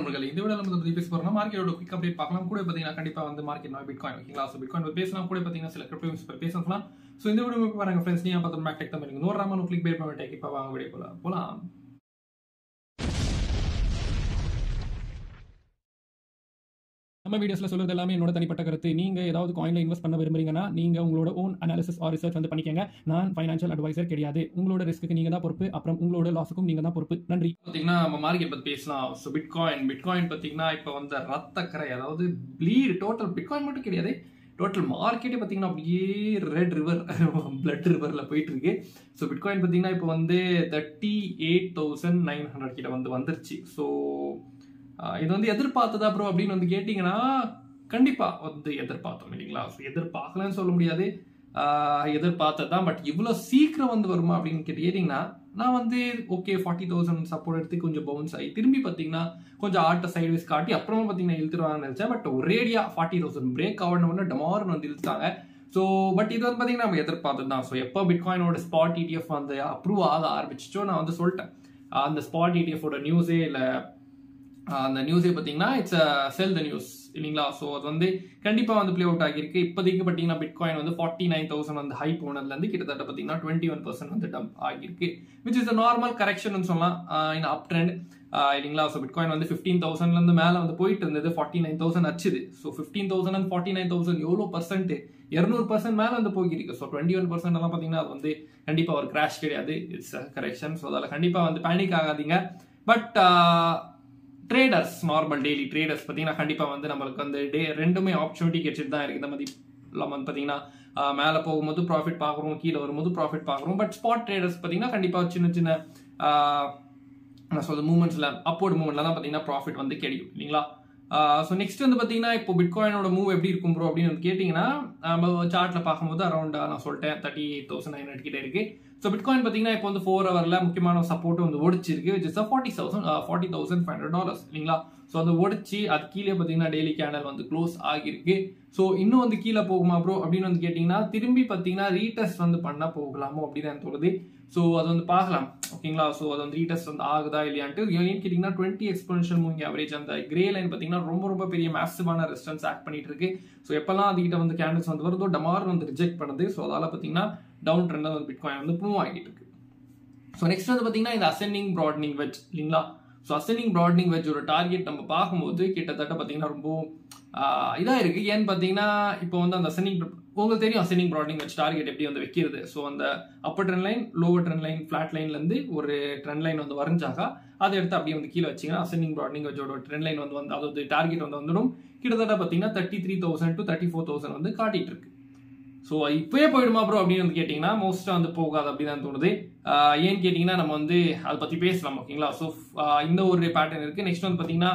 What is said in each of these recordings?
நம்மளுக்கு இந்த விட நம்ம பத்தி பேச போறோம் மார்க்கெட்டோட குயிக் அப்டேட் பார்க்கலாம் கூட பார்த்தீங்கன்னா கண்டிப்பா வந்து மார்க்கெட் பிட் காயின் ஓகேங்களா ஸோ பிட் காயின் பேசலாம் கூட பார்த்தீங்கன்னா சில கிரிப்டோ பேசலாம் ஸோ இந்த வீடியோ பாருங்க ஃப்ரெண்ட்ஸ் நீங்க பார்த்து மேக் டெக் தான் பண்ணி நூறு ராமன் கிளிக் பேட் பண்ணிட்டு இப்போ வாங்க வீடியோ போலாம் போலாம் நம்ம வீடியோஸ்ல சொல்றது எல்லாமே என்னோட தனிப்பட்ட கருத்து நீங்க ஏதாவது காயின்ல இன்வெஸ்ட் பண்ண விரும்புறீங்கன்னா நீங்க உங்களோட ஓன் அனாலிசிஸ் ஆர் ரிசர்ச் வந்து பண்ணிக்கங்க நான் ஃபைனான்ஷியல் அட்வைசர் கிடையாது உங்களோட ரிஸ்க்கு நீங்க தான் பொறுப்பு அப்புறம் உங்களோட லாஸுக்கும் நீங்க தான் பொறுப்பு நன்றி பார்த்தீங்கன்னா நம்ம மார்க்கெட் பத்தி பேசலாம் ஸோ பிட்காயின் பிட்காயின் பார்த்தீங்கன்னா இப்போ வந்து ரத்தக்கரை அதாவது ப்ளீட் டோட்டல் பிட்காயின் மட்டும் கிடையாது டோட்டல் மார்க்கெட்டே பார்த்தீங்கன்னா அப்படியே ரெட் ரிவர் பிளட் ரிவரில் போயிட்டு இருக்கு ஸோ பிட்காயின் பார்த்தீங்கன்னா இப்போ வந்து thirty eight thousand nine hundred கிட்ட வந்து வந்துருச்சு ஸோ இது வந்து எதிர்பார்த்ததா ப்ரோ அப்படின்னு வந்து கேட்டிங்கன்னா கண்டிப்பாக வந்து எதிர்பார்த்தோம் இல்லைங்களா ஸோ எதிர்பார்க்கலன்னு சொல்ல முடியாது எதிர்பார்த்தது தான் பட் இவ்வளோ சீக்கிரம் வந்து வருமா அப்படின்னு கேட்டீங்கன்னா நான் வந்து ஓகே ஃபார்ட்டி தௌசண்ட் சப்போர்ட் எடுத்து கொஞ்சம் பவுன்ஸ் ஆகி திரும்பி பார்த்தீங்கன்னா கொஞ்சம் ஆட்ட சைட்வைஸ் காட்டி அப்புறமா பார்த்தீங்கன்னா இழுத்துருவாங்கன்னு நினச்சேன் பட் ஒரேடியா ஃபார்ட்டி தௌசண்ட் பிரேக் ஆகணும்னு டமார்னு வந்து இழுத்தாங்க ஸோ பட் இது வந்து பார்த்தீங்கன்னா நம்ம எதிர்பார்த்தது தான் ஸோ எப்போ பிட்காயினோட ஸ்பாட் இடிஎஃப் வந்து அப்ரூவ் ஆக ஆரம்பிச்சிச்சோ நான் வந்து சொல்லிட்டேன் அந்த ஸ்பாட் இடிஎஃபோட நியூஸே இல்லை அந்த நியூஸே பார்த்தீங்கன்னா இட்ஸ் செல் த நியூஸ் இல்லைங்களா ஸோ அது வந்து கண்டிப்பாக வந்து ப்ளே அவுட் ஆகியிருக்கு இப்போதைக்கு பார்த்தீங்கன்னா பிட்காயின் வந்து ஃபார்ட்டி நைன் தௌசண்ட் வந்து ஹை போனதுலேருந்து கிட்டத்தட்ட பார்த்தீங்கன்னா டுவெண்ட்டி ஒன் பர்சன்ட் வந்து டம்ப் ஆகியிருக்கு which is a normal correction சொல்லலாம் இன் அப் ட்ரெண்ட் இல்லைங்களா ஸோ பிட்காயின் வந்து ஃபிஃப்டீன் தௌசண்ட்லேருந்து மேலே வந்து போயிட்டு இருந்தது ஃபார்ட்டி நைன் தௌசண்ட் அச்சுது so fifteen thousand and forty nine thousand எவ்வளோ பர்சன்ட் இரநூறு பர்சன்ட் மேலே வந்து போயிருக்கு ஸோ டுவெண்ட்டி ஒன் பர்சன்ட் எல்லாம் பார்த்தீங்கன்னா அது வந்து கண்டிப்பாக ஒரு கிராஷ் கிடையாது இட்ஸ் கரெக்ஷன் ஸோ அதில் கண்டிப்பாக வந்து பேனிக் ஆகாதீங்க but traders normal daily traders பார்த்தீங்கன்னா கண்டிப்பாக வந்து நம்மளுக்கு வந்து டே ரெண்டுமே ஆப்பர்ச்சுனிட்டி கிடைச்சிட்டு தான் இருக்குது இந்த மாதிரி எல்லாம் வந்து பார்த்தீங்கன்னா மேலே போகும்போது ப்ராஃபிட் பார்க்குறோம் கீழே வரும்போது ப்ராஃபிட் பார்க்குறோம் பட் ஸ்பாட் ட்ரேடர்ஸ் பார்த்தீங்கன்னா கண்டிப்பாக சின்ன சின்ன நான் சொல்ற மூமெண்ட்ஸில் அப்போர்டு மூமெண்ட்ல தான் பார்த்தீங்கன்னா ப்ராஃபிட் வந்து கிடைக்கும் இல்லைங்களா ஸோ நெக்ஸ்ட் வந்து பார்த்தீங்கன்னா இப்போ பிட்காயினோட மூவ் எப்படி இருக்கும் ப்ரோ அப்படின்னு வந்து கேட்டிங்கன்னா நம்ம சார்ட்டில் பார்க்கும்போது அரௌண்ட் நான் சொல்லிட்டேன் thirty eight thousand nine hundred கிட்ட இருக்கு ஸோ பிட்காயின் பார்த்தீங்கன்னா இப்போ வந்து ஃபோர் ஹவரில் முக்கியமான சப்போர்ட் வந்து ஒடிச்சிருக்கு which is forty thousand forty thousand five hundred dollars இல்லைங்களா ஸோ அந்த ஒடிச்சு அது கீழே பார்த்தீங்கன்னா டெய்லி கேண்டல் வந்து க்ளோஸ் ஆகியிருக்கு ஸோ இன்னும் வந்து கீழே போகுமா ப்ரோ அப்படின்னு வந்து கேட்டிங்கன்னா திரும்பி பார்த்தீங்கன்னா ரீடெஸ்ட் வந்து பண்ண போகலாமோ அப்படின்னு எனக்கு தோணுது ஸோ அது வந்து பார்க்கலாம் ஓகேங்களா ஸோ அது வந்து ரீடெஸ்ட் வந்து ஆகுதா இல்லையான்ட்டு ஏன்னு கேட்டிங்கன்னா டுவெண்ட்டி எக்ஸ்பென்ஷன் மூவிங் ஆவரேஜ் அந்த கிரே லைன் பார்த்தீங்கன்னா ரொம்ப ரொம்ப பெரிய மேசிவான ரெஸ்டன்ஸ் ஆக்ட் பண்ணிட்டு இருக்கு ஸோ எப்பெல்லாம் அதுக்கிட்ட வந்து கேண்டில்ஸ் வந்து வருதோ டமார் வந்து ரிஜெக்ட் பண்ணுது ஸோ அதால் பார்த்தீங்கன்னா டவுன் ட்ரெண்டாக வந்து பிட்காயின் வந்து மூவ் ஆகிட்டு இருக்கு ஸோ நெக்ஸ்ட் வந்து பார்த்தீங்கன்னா இந்த அசெண்டிங் ப்ராட்னிங் வெஜ் இல்லைங்களா ஸோ அசெண்டிங் ப்ராட்னிங் வெஜ் ஒரு டார்கெட் நம்ம பார்க்கும்போது கிட்டத்தட்ட பார்த்தீங்கன்னா ரொம்ப இதாக இருக்கு ஏன்னு பார்த்தீங்கன்னா இப்போ வந்து அந்த அசெண்டிங் உங்களுக்கு தெரியும் அசெண்டிங் ப்ராட்னிங் வெஜ் டார்கெட் எப்படி வந்து வைக்கிறது ஸோ அந்த upper trend line lower trend line flat லைன்லேருந்து ஒரு ட்ரெண்ட் லைன் வந்து வரைஞ்சாக்கா அதை எடுத்து அப்படியே வந்து கீழே வச்சிங்கன்னா அசெண்டிங் ப்ராட்னிங் வெஜோட ட்ரெண்ட் லைன் வந்து வந்து அதாவது டார்கெட் வந்து வந்துடும் கிட்டத்தட்ட பார்த்தீங்கன்னா thirty three thousand to thirty four thousand வந்து காட்டிட்டு இருக்கு ஸோ இப்போயே போயிடுமா ப்ரோ அப்படின்னு வந்து கேட்டிங்கன்னா மோஸ்ட்டாக வந்து போகாது அப்படின்னு தான் தோணுது ஏன்னு கேட்டிங்கன்னா நம்ம வந்து அதை பற்றி பேசலாம் ஓகேங்களா ஸோ இந்த ஒரு பேட்டர்ன் இருக்குது நெக்ஸ்ட் வந்து பார்த்தீங்கன்னா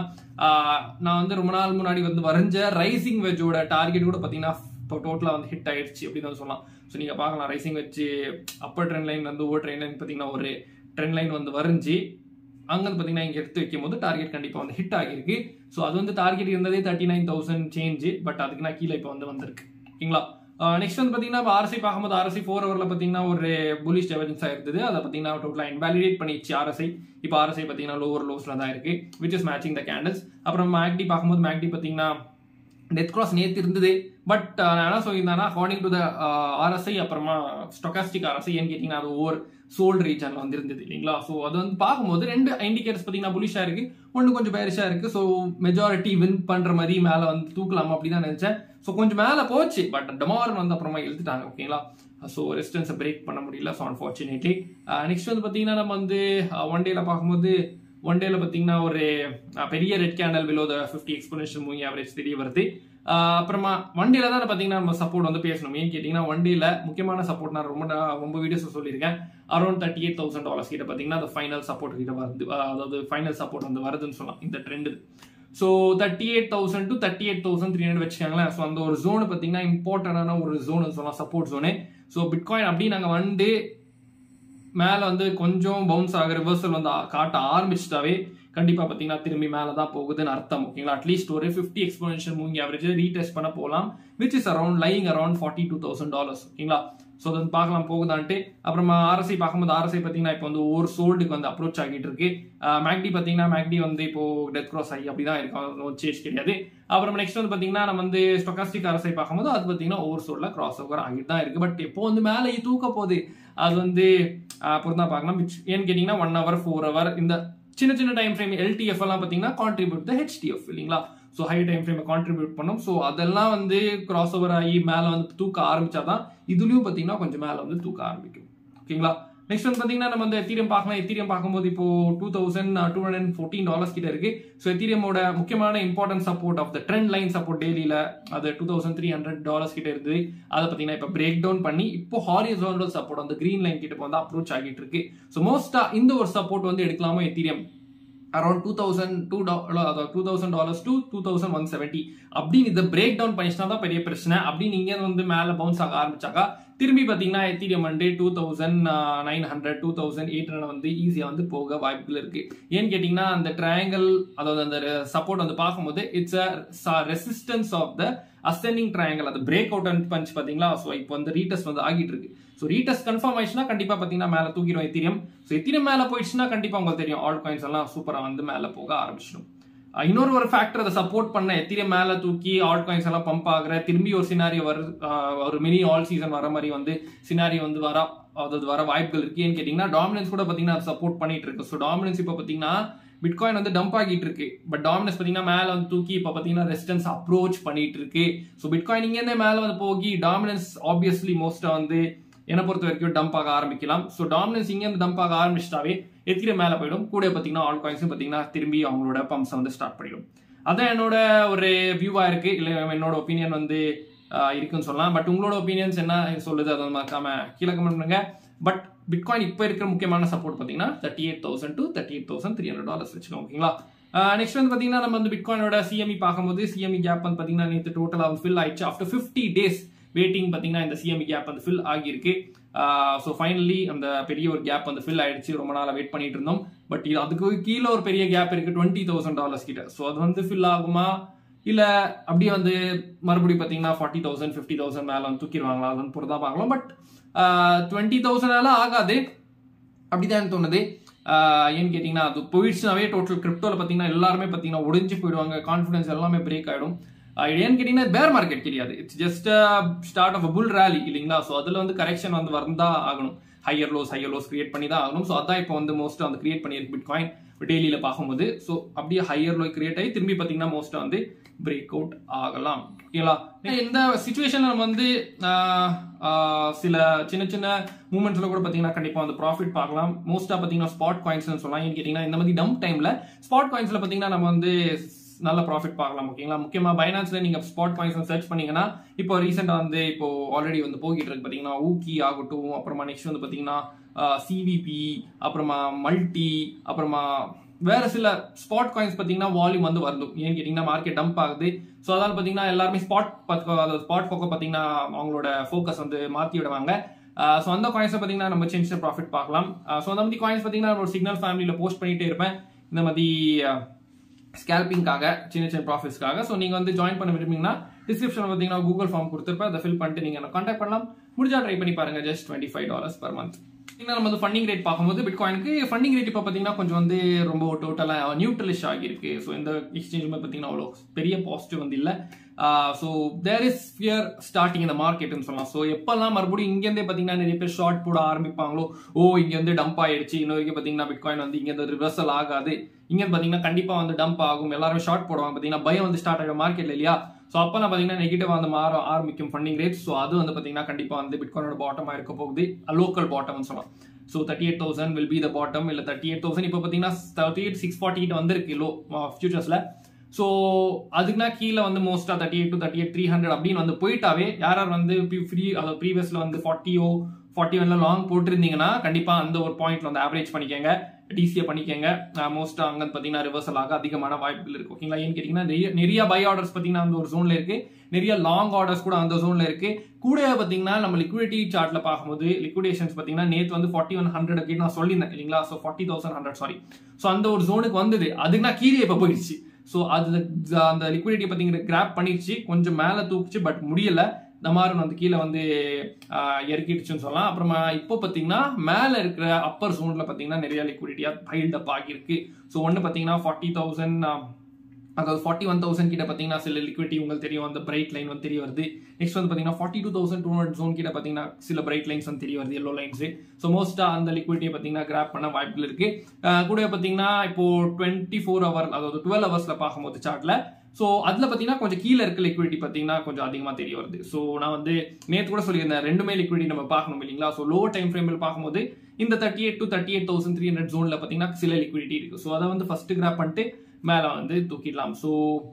நான் வந்து ரொம்ப நாள் முன்னாடி வந்து வரைஞ்ச ரைசிங் வெஜ்ஜோட டார்கெட் கூட பார்த்தீங்கன்னா இப்போ டோட்டலாக வந்து ஹிட் ஆயிடுச்சு அப்படின்னு வந்து சொல்லலாம் ஸோ நீங்கள் பார்க்கலாம் ரைசிங் வச்சு அப்பர் ட்ரெண்ட் லைன் வந்து ஓவர் ட்ரெண்ட் லைன் பார்த்தீங்கன்னா ஒரு ட்ரெண்ட் லைன் வந்து வரைஞ்சி அங்கே வந்து பார்த்தீங்கன்னா இங்கே எடுத்து வைக்கும் போது டார்கெட் கண்டிப்பாக வந்து ஹிட் ஆகிருக்கு ஸோ அது வந்து டார்கெட் இருந்ததே thirty nine thousand change but அதுக்கு நான் கீழே இப்போ வந்து வந்திருக்கு ஓகேங்களா நெக்ஸ்ட் வந்து பார்த்தீங்கன்னா இப்போ ஆர்எஸ்ஐ பார்க்கும்போது ஆர்எஸ்ஐ ஃபோர் ஹவரில் பார்த்தீங்கன்னா ஒரு புலிஷ் டெவலன்ஸாக இருந்தது அதை பார்த்தீங்கன்னா டோட்டலாக இன்வாலிடேட் பண்ணிச்சு ஆர்எஸ்ஐ இப்போ ஆர்எஸ்ஐ பார்த்தீங்கன்னா லோவர் லோஸில் தான் இருக்கு which is matching the candles அப்புறம் மேக்டி பார்க்கும்போது மேக்டி பார்த்தீங்கன்னா டெத் கிராஸ் நேற்று இருந்தது பட் நான் என்ன சொல்லியிருந்தேன்னா அக்கார்டிங் டு த ஆர்எஸ்ஐ அப்புறமா ஸ்டொகாஸ்டிக் ஆர்எஸ்ஐ ஏன்னு கேட்டிங்கன்னா அது ஓவர் சோல்டு ரீஜனில் வந்து இருந்தது இல்லைங்களா ஸோ அது வந்து பார்க்கும்போது ரெண்டு இண்டிகேட்டர்ஸ் பார்த்தீங்கன்னா புலிஷாக இருக்கு ஒன்று கொஞ்சம் பேரிஷாக இருக்கு ஸோ மெஜாரிட்டி வின் பண்ணுற மாதிரி மேலே வந்து தூக்கலாம் அப்படி தான் நினச்சேன் ஸோ கொஞ்சம் மேலே போச்சு பட் டமாரன் வந்து அப்புறமா இழுத்துட்டாங்க ஓகேங்களா ஸோ ரெசிஸ்டன்ஸை பிரேக் பண்ண முடியல ஸோ அன்ஃபார்ச்சுனேட்லி நெக்ஸ்ட் வந்து பார்த்தீங்கன்னா நம்ம வந்து ஒன் டேல பார்க்கும்போது ஒன் டேல பார்த்தீங்கன்னா ஒரு பெரிய red candle below the fifty exponential moving average தெரிய வருது அப்புறமா ஒன் டேல தான் பார்த்தீங்கன்னா நம்ம சப்போர்ட் வந்து பேசணும் ஏன்னு கேட்டிங்கன்னா ஒன் டேல முக்கியமான சப்போர்ட் நான் ரொம்ப ரொம்ப வீடியோஸ் சொல்லியிருக்கேன் around thirty eight thousand dollars கிட்ட பார்த்தீங்கன்னா அந்த ஃபைனல் சப்போர்ட் கிட்ட வருது அதாவது ஃபைனல் சப்போர்ட் வந்து வருதுன்னு சொல்லலாம் இந்த trend so thirty eight thousand to thirty eight thousand three hundred வச்சுக்காங்களேன் ஸோ அந்த ஒரு ஜோனு பார்த்தீங்கன்னா இம்பார்ட்டண்டான ஒரு ஜோன் சொல்லலாம் சப்போர்ட் ஜோனு ஸோ பிட்காயின் அப்படி நாங்கள் வந்து மேலே வந்து கொஞ்சம் பவுன்ஸ் ஆக ரிவர்சல் வந்து காட்ட ஆரம்பிச்சிட்டாவே கண்டிப்பாக பார்த்தீங்கன்னா திரும்பி மேலே தான் போகுதுன்னு அர்த்தம் ஓகேங்களா அட்லீஸ்ட் ஒரு fifty exponential moving average retest பண்ண போகலாம் which is around lying around forty two thousand dollars ஓகேங்களா ஸோ அது வந்து பார்க்கலாம் போகுதான்ட்டு அப்புறமா ஆர்எஸ்ஐ பார்க்கும்போது ஆர்எஸ்ஐ பார்த்தீங்கன்னா இப்போ வந்து ஒரு சோல்டுக்கு வந்து அப்ரோச் ஆகிட்டு இருக்கு மேக்டி பார்த்தீங்கன்னா மேக்டி வந்து இப்போ டெத் க்ராஸ் ஆகி அப்படி தான் இருக்கும் சேஞ்ச் கிடையாது அப்புறம் நெக்ஸ்ட் வந்து பார்த்தீங்கன்னா நம்ம வந்து ஸ்டொகாஸ்டிக் ஆர்எஸ்ஐ பார்க்கும்போது அது பார்த்தீங்கன்னா ஓவர் சோல்டில் கிராஸ் ஓவர் ஆகிட்டு தான் இருக்கு பட் எப்போ வந்து மேலே தூக்க போகுது அது வந்து அப்புறம் தான் பார்க்கலாம் which ஏன்னு கேட்டிங்கன்னா ஒன் ஹவர் ஃபோர் ஹவர் இந்த சின்ன சின்ன டைம் ஃப்ரேம் எல்டிஎஃப் எல்லாம் பார்த்தீங்கன்னா கான்ட்ரிபியூட் த ஹெச்டிஎஃப் இல்லைங்களா ஸோ ஹை டைம் ஃப்ரேமை கான்ட்ரிபியூட் பண்ணும் ஸோ அதெல்லாம் வந்து கிராஸ் ஓவர் ஆகி மேலே வந்து தூக்க ஆரம்பிச்சாதான் இதுலயும் பார்த்தீங்கன்னா கொஞ்சம் மேலே வந்து தூக்க ஆரம்பிக்கும் ஓகேங்களா நெக்ஸ்ட் வந்து பார்த்தீங்கன்னா நம்ம வந்து எத்தீரியம் பார்க்கலாம் எத்தீரியம் பார்க்கும்போது இப்போ two thousand two hundred fourteen dollars கிட்ட இருக்கு ஸோ எத்தீரியமோட முக்கியமான important support of the trend line support டெய்லியில் அது two thousand three hundred dollars கிட்ட இருக்குது அதை பார்த்தீங்கன்னா இப்போ பிரேக் டவுன் பண்ணி இப்போ ஹாரிசோனல் சப்போர்ட் அந்த கிரீன் லைன் கிட்ட வந்து அப்ரோச் ஆகிட்டு இருக்கு ஸோ மோஸ்டா இந்த ஒரு சப்போர்ட் வந்து எடுக்கலாமோ Ethereum around two thousand two அதாவது two thousand dollars two two thousand one seventy அப்படின்னு இதை பிரேக் டவுன் பண்ணிச்சுனா தான் பெரிய பிரச்சனை அப்படின்னு இங்கே வந்து மேலே பவுன்ஸ் ஆக ஆரம்பிச்சாக்கா திரும்பி பார்த்தீங்கன்னா எத்தீரியம் வந்து two thousand nine hundred two thousand eight hundred வந்து ஈஸியாக வந்து போக வாய்ப்புகள் இருக்கு ஏன்னு கேட்டிங்கன்னா அந்த ட்ரையாங்கல் அதாவது அந்த சப்போர்ட் வந்து பார்க்கும்போது it's a resistance of the ascending triangle அந்த பிரேக் அவுட் அண்ட் பஞ்ச் பார்த்தீங்களா ஸோ இப்போ வந்து ரீடெஸ்ட் வந்து ஆகிட்டு இருக்கு ஸோ ரீடெஸ்ட் கன்ஃபார்ம் ஆயிடுச்சுன்னா கண்டிப்பாக பார்த்தீங்கன்னா மேலே தூக்கிடும் எத்திரியம் ஸோ எத்திரியம் மேலே போயிடுச்சுன்னா கண்டிப்பாக உங்களுக்கு தெரியும் ஆல் காயின்ஸ் எல்லாம் சூப்பராக வந்து மேலே போக ஆரம்பிச்சிடும் அஹ் இன்னொரு ஒரு ஃபேக்டர் அதை சப்போர்ட் பண்ண எத்திரியம் மேலே தூக்கி ஆல் காயின்ஸ் எல்லாம் பம்ப் ஆகுற திரும்பி ஒரு சினாரியோ வர அஹ் ஒரு மினி ஆல் சீசன் வர மாதிரி வந்து சினாரியோ வந்து வர அதாவது வர வாய்ப்புகள் இருக்கு ஏன்னு கேட்டிங்கன்னா டாமினன்ஸ் கூட பார்த்தீங்கன்னா சப்போர்ட் பண்ணிட்டு இருக்கு ஸோ டாமினன்ஸ் இப்போ பார்த்தீங்கன்னா பிட்காயின் வந்து டம்ப் ஆகிட்டு இருக்கு பட் டாமினன்ஸ் பார்த்தீங்கன்னா மேலே வந்து தூக்கி இப்போ பார்த்தீங்கன்னா ரெசிஸ்டன்ஸ் அப்ரோச் பண்ணிட்டு இருக்கு ஸோ பிட்காயின் இங்கேருந்தே மேலே வந்து போகி டாமினன்ஸ் ஆப்வியஸ்லி மோஸ்ட்டாக வந்து என்னை பொறுத்த வரைக்கும் டம்ப் ஆக ஆரம்பிக்கலாம் ஸோ டாமினன்ஸ் இங்கேருந்து டம்ப் ஆக ஆரம்பிச்சிட்டாவே எத்திர மேலே போயிடும் கூட பார்த்தீங்கன்னா ஆல் காயின்ஸும் பார்த்தீங்கன்னா திரும்பி அவங்களோட பம்ப்ஸை வந்து ஸ்டார்ட் பண்ணிடும் அதான் என்னோட ஒரு வியூவாக இருக்கு இல்லை என்னோட ஒப்பீனியன் வந்து ஆஹ், இருக்குன்னு சொல்லலாம் பட் உங்களோட ஒப்பீனியன்ஸ் என்ன சொல்லுது அதை மறக்காம கீழே கமெண்ட் பண்ணுங்க பட் பிட்காயின் இப்போ இருக்கிற முக்கியமான சப்போர்ட் பார்த்தீங்கன்னா thirty eight thousand to thirty eight thousand three hundred dollars வச்சுக்கோங்க ஓகேங்களா நெக்ஸ்ட் வந்து பார்த்தீங்கன்னா நம்ம வந்து பிட்காயினோட சிஎம்இ பார்க்கும்போது சிஎம்இ கேப் வந்து பார்த்தீங்கன்னா நேற்று டோட்டலாக வந்து ஃபில் ஆயிடுச்சு ஆஃப்டர் ஃபிஃப்டி டேஸ் வெயிட்டிங் பார்த்தீங்கன்னா இந்த சிஎம்இ கேப் வந்து ஃபில் ஆகியிருக்கு ஸோ ஃபைனலி அந்த பெரிய ஒரு கேப் வந்து ஃபில் ஆயிடுச்சு ரொம்ப நாளாக வெயிட் பண்ணிட்டு இருந்தோம் பட் இது அதுக்கு கீழே ஒரு பெரிய கேப் இருக்கு டுவெண்ட்டி தௌசண்ட் டாலர்ஸ் கிட்ட ஸோ அது வந்து ஃபில் ஆகுமா இல்ல அப்படியே வந்து மறுபடியும் பார்த்தீங்கன்னா ஃபார்ட்டி தௌசண்ட் ஃபிஃப்டி தௌசண்ட் மேலே வந்து தூக்கிடுவாங்களா அது வந்து பொறுத்தா பார்க்கலாம் பட் டுவெண்ட்டி தௌசண்ட் ஆகாது அப்படிதான் தோணுது ஆஹ் ஏன்னு கேட்டிங்கன்னா அது போயிடுச்சுனாவே டோட்டல் கிரிப்டோவில் பார்த்தீங்கன்னா எல்லாருமே பார்த்தீங்கன்னா ஒடிஞ்சு போயிடுவாங்க கான்ஃபிடன்ஸ் எல்லாமே பிரேக் ஆகிடும் இது ஏன்னு கேட்டிங்கன்னா பேர் மார்க்கெட் கிடையாது it's just start of bull rally இல்லைங்களா ஸோ அதில் வந்து கரெக்ஷன் வந்து வந்தா ஆகணும் higher lows higher lows create பண்ணி தான் ஆகணும் ஸோ அதான் இப்போ வந்து மோஸ்ட்டாக வந்து கிரியேட் பண்ணியிருக்கு பிட் காயின் டெய்லியில் பார்க்கும்போது ஸோ அப்படியே ஹையர் லோ கிரியேட் ஆகி திரும்பி பார்த்தீங்கன்னா மோஸ்ட்டாக வந்து பிரேக் அவுட் ஆகலாம் ஓகேங்களா இந்த சுச்சுவேஷனில் நம்ம வந்து ஆஹ், ஆஹ், சில சின்ன சின்ன மூமெண்ட்ஸ்ல கூட பார்த்தீங்கன்னா கண்டிப்பாக வந்து ப்ராஃபிட் பார்க்கலாம் மோஸ்ட்டாக பார்த்தீங்கன்னா ஸ்பாட் காயின்ஸ்னு சொல்லலாம் ஏன்னு கேட்டிங்கன்னா இந்த மாதிரி டம்ப் டைமில் ஸ்பாட் காயின்ஸில் பார்த்தீங்கன்னா நம்ம வந்து நல்ல ப்ராஃபிட் பார்க்கலாம் ஓகேங்களா முக்கியமாக பைனான்ஸ்ல நீங்க ஸ்பாட் காயின்ஸ் சர்ச் பண்ணீங்கன்னா இப்போ ரீசெண்டாக வந்து இப்போ ஆல்ரெடி வந்து போகிட்டு இருக்கு பார்த்தீங்கன்னா ஊக்கி ஆகட்டும் அப்புறமா நெக்ஸ்ட் வந்து பார்த்தீங்கன்னா சிவிபி அப்புறமா மல்டி அப்புறமா வேற சில ஸ்பாட் காயின்ஸ் பார்த்தீங்கன்னா வால்யூம் வந்து வருது ஏன்னு கேட்டிங்கன்னா மார்க்கெட் டம்ப் ஆகுது ஸோ அதனால பார்த்தீங்கன்னா எல்லாருமே ஸ்பாட் ஸ்பாட் பக்கம் பார்த்தீங்கன்னா அவங்களோட ஃபோக்கஸ் வந்து மாற்றி விடுவாங்க ஸோ அந்த காயின்ஸை பார்த்தீங்கன்னா நம்ம சின்ன ப்ராஃபிட் பார்க்கலாம் ஸோ அந்த மாதிரி காயின்ஸ் பார்த்தீங்கன்னா ஒரு சிக்னல் ஃபேமிலியில் போஸ்ட் பண்ணிட்டே இருப்பேன் இந்த மாதிரி ஸ்கேல்பிங்காக சின்ன சின்ன ப்ராஃபிட்ஸ்க்காக ஸோ நீங்கள் வந்து ஜாயின் பண்ண விரும்புனீங்கன்னா டிஸ்கிரிப்ஷன் பார்த்தீங்கன்னா கூகுள் ஃபார்ம் கொடுத்துருப்பேன் அதை ஃபில் பண்ணிட்டு நீங்கள் கான்டாக்ட் பண்ணலாம் முடிஞ்சா ட்ரை பண்ணி பாருங்க just twenty five dollars per month நம்ம வந்து ஃபண்டிங் ரேட் பார்க்கும்போது பிட்காயினுக்கு ஃபண்டிங் ரேட் இப்போ பார்த்தீங்கன்னா கொஞ்சம் வந்து ரொம்ப டோட்டலாக நியூட்ரலிஷ் ஆகியிருக்கு ஸோ இந்த எக்ஸ்சேஞ்சுமே பார்த்தீங்கன்னா அவ்வளோ பெரிய பாசிட்டிவ் வந்து இல்லை so there is fear starting இந்த மார்க்கெட்னு சொல்லலாம் ஸோ எப்பெல்லாம் மறுபடியும் இங்கேருந்தே பார்த்தீங்கன்னா நிறைய பேர் ஷார்ட் போட ஆரம்பிப்பாங்களோ ஓ இங்கேருந்து டம்ப் ஆயிடுச்சு இன்னும் வரைக்கும் பார்த்தீங்கன்னா பிட்காயின் வந்து இங்கேருந்து ரிவர்சல் ஆகாது இங்கே பார்த்தீங்கன்னா கண்டிப்பாக வந்து டம்ப் ஆகும் எல்லாரும் ஷார்ட் போடுவாங்க பார்த்தீங்கன்னா பயம் வந்து ஸ்டார்ட் ஆகிடும் மார்க்கெட்ல இல்லையா ஸோ அப்போ நான் பார்த்தீங்கன்னா நெகட்டிவ் வந்து மாற ஆரம்பிக்கும் ஃபண்டிங் ரேட் ஸோ அது வந்து பார்த்தீங்கன்னா கண்டிப்பாக வந்து பிட்காயினோட பாட்டமாக இருக்க போகுது லோக்கல் பாட்டம்னு சொல்லலாம் so thirty eight thousand will be the bottom இல்லை தேர்ட்டி எயிட் தௌசண்ட் இப்போ பார்த்தீங்கன்னா thirty eight six forty eight வந்திருக்கு லோ ஃபியூச்சர்ஸில் ஸோ அதுக்குனா கீழே வந்து மோஸ்ட்டாக thirty eight to thirty eight three hundred அப்படின்னு வந்து போயிட்டாவே யார் யார் வந்து ஃப்ரீ அதாவது ப்ரீவியஸில் வந்து ஃபார்ட்டியோ ஃபார்ட்டி ஒன்ல லாங் போட்டிருந்தீங்கன்னா கண்டிப்பாக அந்த ஒரு பாயிண்ட்ல வந்து ஆவரேஜ் பண்ணிக்கோங்க டிசியை பண்ணிக்கோங்க மோஸ்ட்டாக அங்கே பார்த்தீங்கன்னா ரிவர்சல் ஆக அதிகமான வாய்ப்புகள் இருக்கு ஓகேங்களா ஏன்னு கேட்டிங்கன்னா நிறைய நிறைய பை ஆர்டர்ஸ் பார்த்தீங்கன்னா அந்த ஒரு ஜோனில் இருக்கு நிறைய லாங் ஆர்டர்ஸ் கூட அந்த ஜோனில் இருக்கு கூட பார்த்தீங்கன்னா நம்ம லிக்விடிட்டி சார்ட்ல பார்க்கும்போது லிக்விடேஷன்ஸ் பார்த்தீங்கன்னா நேற்று வந்து ஃபார்ட்டி ஒன் ஹண்ட்ரட் அப்படின்னு நான் சொல்லியிருந்தேன் இல்லைங்களா so forty thousand hundred sorry so அந்த ஒரு ஜோனுக்கு வந்தது அதுக்கு நான் கீழே இப்போ போயிடுச்சு ஸோ அது அந்த லிக்விடிட்டி பார்த்தீங்கன்னா கிராப் பண்ணிடுச்சு கொஞ்சம் மேலே தூக்குச்சு பட் முடியல தமாருன்னு வந்து கீழே வந்து ஆஹ், இறக்கிடுச்சுன்னு சொல்லலாம் அப்புறமா இப்போ பார்த்தீங்கன்னா மேலே இருக்கிற அப்பர் ஜோனில் பார்த்தீங்கன்னா நிறைய லிக்விடிட்டியாக பைல்ட் அப் ஆகியிருக்கு ஸோ ஒன்று பார்த்தீங்கன்னா ஃபார்ட்டி தௌசண்ட் அதாவது ஃபார்ட்டி ஒன் தௌசண்ட் கிட்ட பார்த்தீங்கன்னா சில லிக்விடிட்டி உங்களுக்கு தெரியும் அந்த பிரைட் லைன் வந்து தெரிய வருது நெக்ஸ்ட் வந்து பார்த்தீங்கன்னா forty two thousand two hundred zone கிட்ட பார்த்தீங்கன்னா சில பிரைட் லைன்ஸ் வந்து தெரிய வருது எல்லோ லைன்ஸ் ஸோ மோஸ்ட்டாக அந்த லிக்விடிட்டியை பார்த்தீங்கன்னா கிராப் பண்ண வாய்ப்புகள் இருக்கு ஆஹ் கூட பார்த்தீங்கன்னா இப்போ டுவெண்ட்டி ஃபோர் ஹவர் அதாவது டுவெல் ஹவர்ஸில் பார்க்கும்போது சார்ட்ல ஸோ அதில் பார்த்தீங்கன்னா கொஞ்சம் கீழே இருக்க லிக்விடிட்டி பார்த்தீங்கன்னா கொஞ்சம் அதிகமாக தெரிய வருது ஸோ நான் வந்து நேற்று கூட சொல்லியிருந்தேன் ரெண்டுமே லிக்விடிட்டி நம்ம பார்க்கணும் இல்லைங்களா ஸோ லோ டைம் ஃப்ரேமில் பார்க்கும்போது இந்த thirty eight to thirty eight thousand three hundred ஜோனில் பார்த்தீங்கன்னா சில லிக்விடிட்டி இருக்கு ஸோ அதை வந்து ஃபர்ஸ்ட் கிராப் பண்ணிட்டு மேலே வந்து தூக்கிடலாம் ஸோ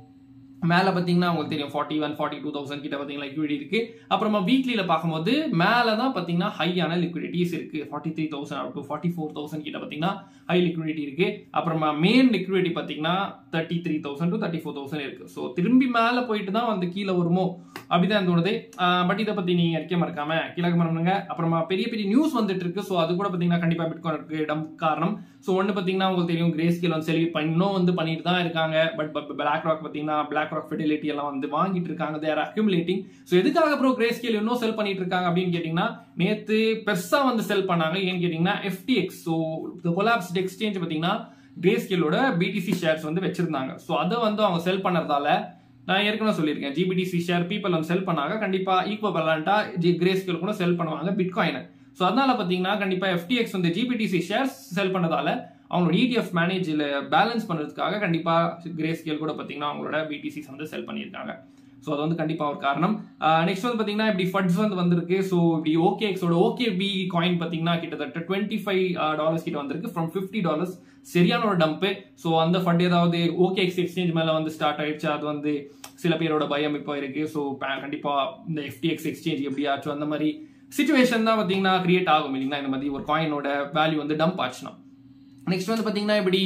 மேலே பார்த்தீங்கன்னா உங்களுக்கு தெரியும் forty one forty two thousand கிட்ட பார்த்தீங்கன்னா லிக்விடிட்டி இருக்கு அப்புறமா வீக்லியில் பார்க்கும்போது மேலே தான் பார்த்தீங்கன்னா ஹையான லிக்விடிட்டிஸ் இருக்கு forty three thousand up to forty four thousand கிட்ட பார்த்தீங்கன்னா ஹை லிக்விடிட்டி இருக்கு அப்புறமா மெயின் லிக்விடிட்டி பார்த்தீங்கன்னா thirty three thousand to thirty four thousand இருக்கு ஸோ திரும்பி மேலே போயிட்டு தான் வந்து கீழே வருமோ அப்படிதான் தோணுது பட் இதை பத்தி நீங்க அறிக்கை மறக்காம கீழே பண்ணுங்க அப்புறமா பெரிய பெரிய நியூஸ் வந்துட்டு இருக்கு ஸோ அது கூட பாத்தீங்கன்னா கண்டிப்பா பிட்காயின் இருக்கு இடம் காரணம் ஸோ ஒன்று பார்த்தீங்கன்னா உங்களுக்கு தெரியும் கிரே ஸ்கேல் வந்து செலவு பண்ணி இன்னும் வந்து பண்ணிட்டு தான் இருக்காங்க பட் பிளாக் ராக் பார்த்தீங்கன்னா பிளாக் ராக் ஃபெடிலிட்டி எல்லாம் வந்து வாங்கிட்டு இருக்காங்க தேர் அக்யூமுலேட்டிங் ஸோ எதுக்காக அப்புறம் கிரே ஸ்கேல் இன்னும் செல் பண்ணிட்டு இருக்காங்க அப்படின்னு கேட்டிங்கன்னா நேத்து பெருசா வந்து செல் பண்ணாங்க ஏன்னு கேட்டிங்கன்னா எஃப்டிஎக்ஸ் ஸோ கொலாப்ஸ்ட் எக்ஸ்சேஞ்ச் பார்த்தீங்கன்னா கிரே ஸ்கேலோட பிடிசி ஷேர்ஸ் வந்து வச்சிருந்தாங்க ஸோ அதை வந்து அவங்க செல் பண்ணறதால நான் ஏற்கனவே சொல்லியிருக்கேன் ஜிபிடிசி ஷேர் பீப்பிள் வந்து செல் பண்ணாங்க கண்டிப்பா ஈக்குவல் பலண்டா ஜி கிரே ஸ்கேல் கூட செல் பண்ணுவாங்க பிட்காயினை ஸோ அதனால பார்த்தீங்கன்னா கண்டிப்பா எஃப்டிஎக்ஸ் வந்து ஜிபிடிசி ஷேர்ஸ் செல் பண்ணதால அவங்களோட இடிஎஃப் மேனேஜில் பேலன்ஸ் பண்ணுறதுக்காக கண்டிப்பா கிரே ஸ்கேல் கூட பார்த்தீங்கன்னா அவங்களோட பிடிசிஸ் வந்து செல் பண்ணியிருக்காங்க ஸோ அது வந்து கண்டிப்பாக ஒரு காரணம் நெக்ஸ்ட் வந்து பார்த்தீங்கன்னா இப்படி ஃபட்ஸ் வந்து வந்திருக்கு ஸோ இப்படி ஓகே எக்ஸோட ஓகே பி காயின் பார்த்தீங்கன்னா கிட்டத்தட்ட டுவெண்ட்டி ஃபைவ் டாலர்ஸ் கிட்ட வந்திருக்கு ஃப்ரம் ஃபிஃப்டி டாலர்ஸ் சரியான ஒரு டம்ப்பு ஸோ அந்த ஃபண்ட் ஏதாவது ஓகே எக்ஸ் எக்ஸ்சேஞ்ச் மேலே வந்து ஸ்டார்ட் ஆயிடுச்சு அது வந்து சில பேரோட பயம் இப்போ இருக்கு ஸோ கண்டிப்பாக இந்த எஃப்டிஎக்ஸ் எக்ஸ்சேஞ்ச் எப்படியாச்சும் அந்த மாதிரி சுச்சுவேஷன் தான் பார்த்தீங்கன்னா கிரியேட் ஆகும் இல்லைங்களா இந்த மாதிரி ஒரு காயினோட வேல்யூ வந்து டம்ப் ஆச்சுன்னா நெக்ஸ்ட் வந்து பார்த்தீங்கன்னா இப்படி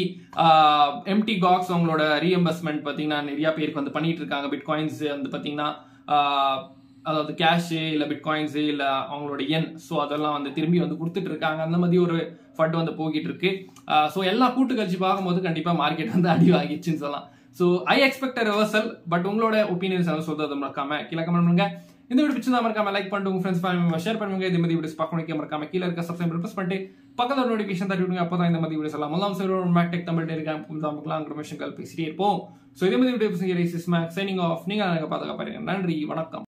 எம்டி காக்ஸ் அவங்களோட ரீஎம்பர்ஸ்மெண்ட் பார்த்தீங்கன்னா நிறைய பேருக்கு வந்து பண்ணிட்டு இருக்காங்க பிட்காயின்ஸ் வந்து பார்த்தீங்கன்னா ஆஹ், அதாவது கேஷு இல்லை பிட்காயின்ஸு இல்லை அவங்களோட எண் ஸோ அதெல்லாம் வந்து திரும்பி வந்து கொடுத்துட்டு இருக்காங்க அந்த மாதிரி ஒரு ஃபண்ட் வந்து போகிட்டு இருக்கு ஸோ எல்லா கூட்டு கழிச்சு பார்க்கும்போது கண்டிப்பாக மார்க்கெட் வந்து அடி வாங்கிச்சுன்னு சொல்லலாம் so I expect reversal but உங்களோட ஒப்பீனியன்ஸ் வந்து சொல்றது மறக்காம கீழே கமெண்ட் பண்ணுங்க இந்த வீடியோ பிடிச்சிருந்தா மறக்காம லைக் பண்ணிட்டு உங்க ஃப்ரெண்ட்ஸ் ஃபேமிலி ஷேர் பண்ணுங்க இந்த மாதிரி வீடியோஸ் பார்க்கணும் மறக்காம கீழே இருக்க சப்ஸ்கிரைப் ப்ரெஸ் பண்ணிட்டு பக்கத்துல நோட்டிஃபிகேஷன் தட்டி விடுங்க அப்பதான் இந்த மாதிரி வீடியோஸ் எல்லாம் முதலாம் சார் மேக்டெக் தமிழ் இருக்காங்க நமக்குலாம் இன்ஃபர்மேஷன்கள் பேசிட்டே இருப்போம் ஸோ இதே மாதிரி வீடியோ மேக் சைனிங் ஆஃப் நீங்க எனக்கு பார்த்துக்க பாருங்க நன்றி வணக்கம்